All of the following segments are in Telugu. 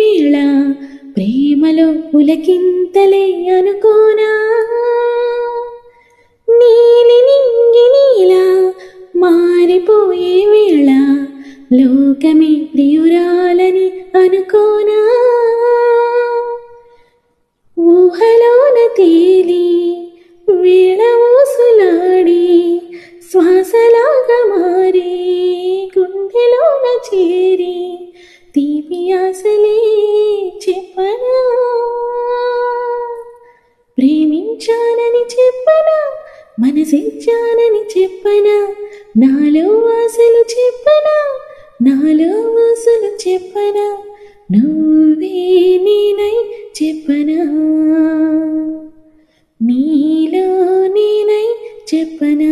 వేళ ప్రేమలో పులకింతలే అనుకోనా నీలి నింగి నీలా మారిపోయే వేళ లోకమే ప్రియురాలని అనుకోనా ఊహలోన తేలి వేళ ఊసులాడి శ్వాసలాగా మారి గుండెలోన చేరి తీపి ఆశలే చెప్పనా ప్రేమించానని చెప్పనా మనసిచ్చానని చెప్పనా నాలో ఆశలు చెప్పనా నాలో ఆశలు చెప్పనా నువ్వే నేనై చెప్పనా నీలో నేనై చెప్పనా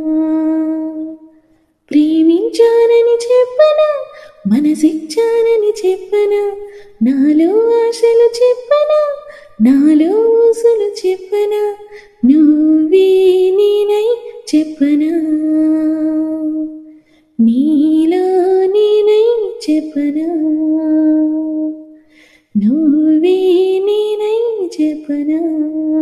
ప్రేమించానని చెప్పనా మనసిచ్చానని చెప్పనా నాలో ఆశలు చెప్పనా నాలో ఊసులు చెప్పనా నువ్వే నేనై చెప్పనా నీలో నేనై చెప్పనా నువ్వే నేనై చెప్పనా